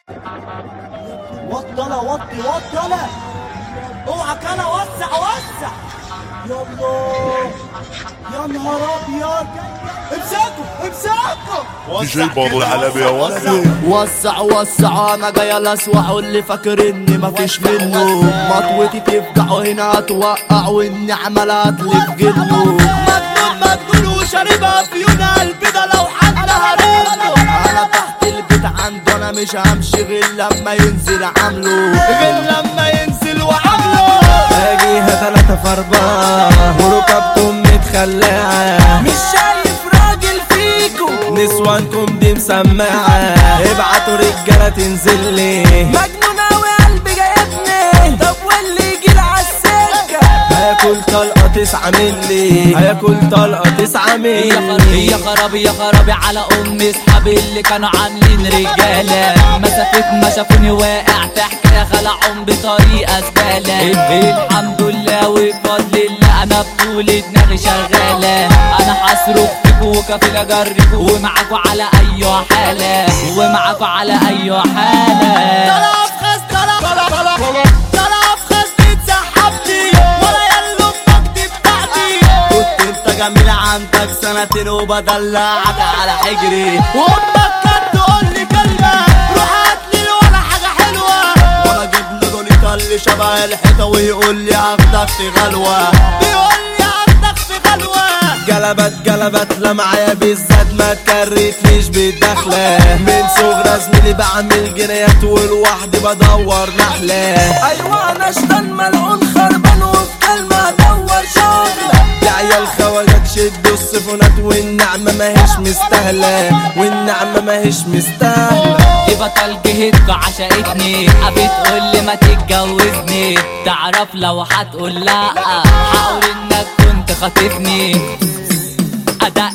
وطي انا وطي وطي انا اوعك انا وسع وسع يلا يا نهار ابيض امسكوا امسكوا دي جي بابو العلبي يا ولدي وسع وسع انا جاي الاسوح واللي فاكر اني مفيش منه مطوتي تفجع هنا توقع والنعمة لا تلف جنه مجنون مجنون وشاربها في يون قلبي ده لو حد هريده انا تحت البيت عنده انا مش همشي غير لما ينزل عامله غير لما ينزل وعامله اجيها تلاتة في اربعة وركبكم متخلعة مش شايف راجل فيكم نسوانكم دي مسمعة ابعتوا رجالة تنزل لي مجنون اوي قلبي جايبني طب واللي يجي عالسكة هياكل طلقة تسعة ملي هياكل طلقة تسعة يا خرابي ملي يا خرابي يا خرابي على ام اصحابي اللي كانوا عاملين رجاله مسافة ما شافوني واقع في حكايه خلعهم بطريقه زباله الحمد لله وبفضل الله انا بطولة دماغي شغاله انا هصرخ فيكوا وكفيل اجربكوا ومعاكوا على اي حاله ومعاكوا على اي حاله طلع في خز طلع طلع طلع في خز تسحبني ولا يلو امك دي بتاعتي كنت انت جميل عندك سنتين وبدلعك على حجري وامك كانت تقول لي كلمه روح هات لي ولا حاجه حلوه وانا اجيب له دونيتا اللي شبه الحيطه ويقول لي هاخدك في غلوه بيقول لي هاخدك في غلوه جلبت جلبت لا معايا بالذات ما تكرتليش بالدخلة من صغرى زميلي بعمل جنيات ولوحدي بدور نحلة ايوه انا شطان ملعون خربان وفي كلمة ادور شغلة يا عيال خواجات شدوا السفونات والنعمة ماهيش مستاهلة والنعمة ماهيش مستاهلة دي بطل جهتكوا عشقتني بتقول لي ما تتجوزني تعرف لو هتقول لا هقول انك كنت خاطفني ادق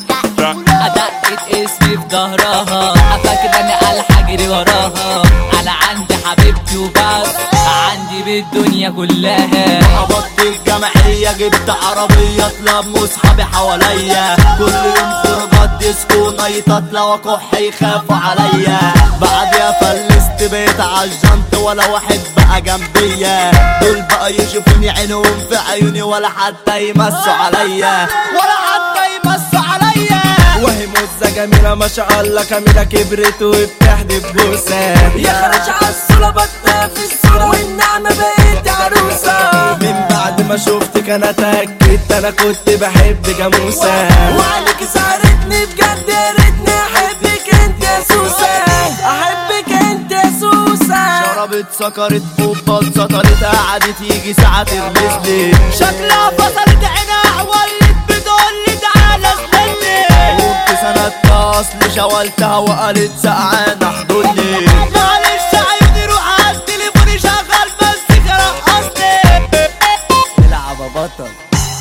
ادقت اسمي في ظهرها فاكراني على حجري وراها انا عندي حبيبتي وبس عندي بالدنيا كلها قبضت الجمعية جبت عربية اطلب مصحابي حواليا كل يوم خروجات ديسكو نايتات لو اكح يخافوا عليا بعديها فلست بيت عالجنط ولا واحد بقى جنبيا دول بقى يشوفوني عينهم في عيوني ولا حتى يمسوا عليا ولا حتى يمسوا عليا وهي مزة جميلة ما شاء الله كاملة كبرت وبتحدف بوسات يا خرج عالصورة بطة في الصورة والنعمة بقيت عروسة من بعد ما شفتك انا اتأكدت انا كنت بحب جاموسة وعليك سهرتني بجد يا ريتني احبك انت يا سوسة احبك انت يا سوسة شربت سكرت بوبات سطرت قعدت يجي ساعة ترمسلي شكلها فصلت عينها ولت بتقول لي تعالى اسلمني قمت سندت اصل شولتها وقالت سقعانة احضني معلش عيوني روح على التليفون شغل بس رقصني العب يا بطل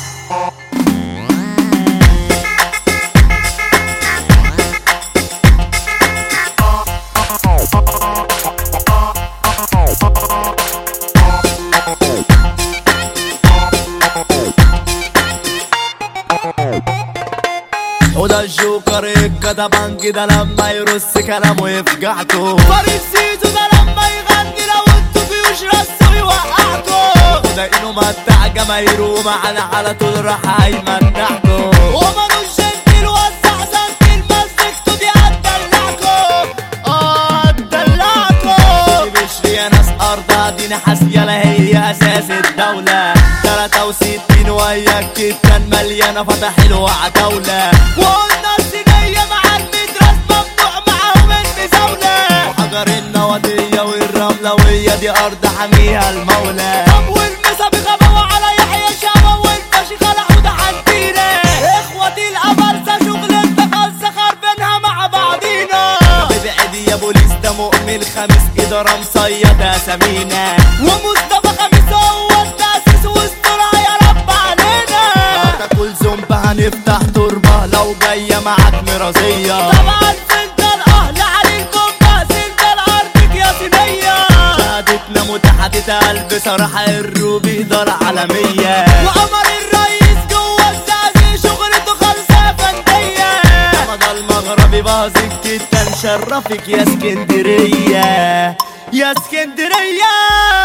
وده الجوكر الكتبان كده لما يرص كلامه يفجعكوا فارس زيزو ده لما يغني لو انتوا فيوش رصوا يوقعكوا وده انه متع جماهيره معانا على طول راح هيمنعكوا ومالوش جنتل وزع سنتل مسكتوا دي هتدلعكوا اه هتدلعكوا بشري يا ناس ارضها دي نحاس يلا هي اساس الدولة 63 وياك كتان مليانة فتح الوعى دولة وقلنا السنية مع المدرس ممنوع معاهم المزاولة وحجر النوادية والرملوية دي أرض حميها المولى طب والمسا بغباوة على يحيى شابة والفاشي خلع وده عندينا اخواتي الأبرزة شغلتنا خالصة خربينها مع بعضينا ابعد يا بوليس ده مؤمن خميس إدارة مصيدة سمينة ومصطفى خميس هو التأسيس واسترها يا رب علينا تاكل زومبا هنفتح تربة لو جاية معاك مرازية طبعا سنت الأهل عليكم بقى سنت الأرض يا سنية شهادتنا متاحة تتقال بصراحة الروبي إدارة عالمية وعمر الرئيس جوه الزعزي شغلته خالصة فندية رمضان المغربي باظت جدا شرفك يا اسكندرية يا اسكندرية